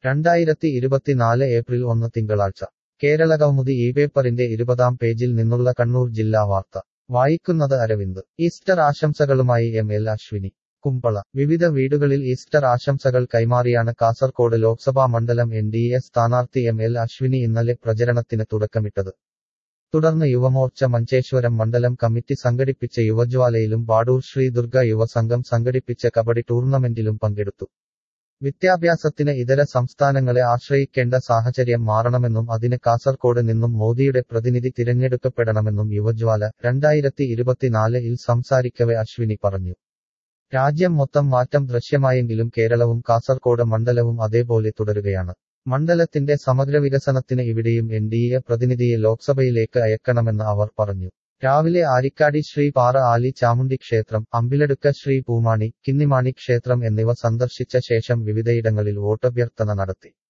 രണ്ടായിരത്തി ഇരുപത്തിനാല് ഏപ്രിൽ ഒന്ന് തിങ്കളാഴ്ച കേരളകൗമുദി ഈ പേപ്പറിന്റെ ഇരുപതാം പേജിൽ നിന്നുള്ള കണ്ണൂർ ജില്ലാ വാർത്ത വായിക്കുന്നത് അരവിന്ദ് ഈസ്റ്റർ ആശംസകളുമായി എം എൽ അശ്വിനി കുമ്പള വിവിധ വീടുകളിൽ ഈസ്റ്റർ ആശംസകൾ കൈമാറിയാണ് കാസർകോട് ലോക്സഭാ മണ്ഡലം എൻ ഡി എ സ്ഥാനാർത്ഥി എം എൽ അശ്വിനി ഇന്നലെ പ്രചരണത്തിന് തുടക്കമിട്ടത് തുടർന്ന് യുവമോർച്ച മഞ്ചേശ്വരം മണ്ഡലം കമ്മിറ്റി സംഘടിപ്പിച്ച യുവജ്വാലയിലും ബാഡൂർ ശ്രീ ദുർഗ യുവസംഘം സംഘടിപ്പിച്ച കബഡി ടൂർണമെന്റിലും പങ്കെടുത്തു വിദ്യാഭ്യാസത്തിന് ഇതര സംസ്ഥാനങ്ങളെ ആശ്രയിക്കേണ്ട സാഹചര്യം മാറണമെന്നും അതിന് കാസർകോട് നിന്നും മോദിയുടെ പ്രതിനിധി തിരഞ്ഞെടുക്കപ്പെടണമെന്നും യുവജ്വാല രണ്ടായിരത്തി ഇരുപത്തിനാലിൽ സംസാരിക്കവെ അശ്വിനി പറഞ്ഞു രാജ്യം മൊത്തം മാറ്റം ദൃശ്യമായെങ്കിലും കേരളവും കാസർകോട് മണ്ഡലവും അതേപോലെ തുടരുകയാണ് മണ്ഡലത്തിന്റെ സമഗ്ര വികസനത്തിന് ഇവിടെയും എൻ ഡി എ പ്രതിനിധിയെ ലോക്സഭയിലേക്ക് അയക്കണമെന്ന് അവർ പറഞ്ഞു രാവിലെ ആരിക്കാടി ശ്രീ പാറ ആലി ചാമുണ്ടി ക്ഷേത്രം അമ്പിലടുക്ക ശ്രീ പൂമാണി കിന്നിമാണി ക്ഷേത്രം എന്നിവ സന്ദർശിച്ച ശേഷം വിവിധയിടങ്ങളിൽ വോട്ടഭ്യർത്ഥന നടത്തി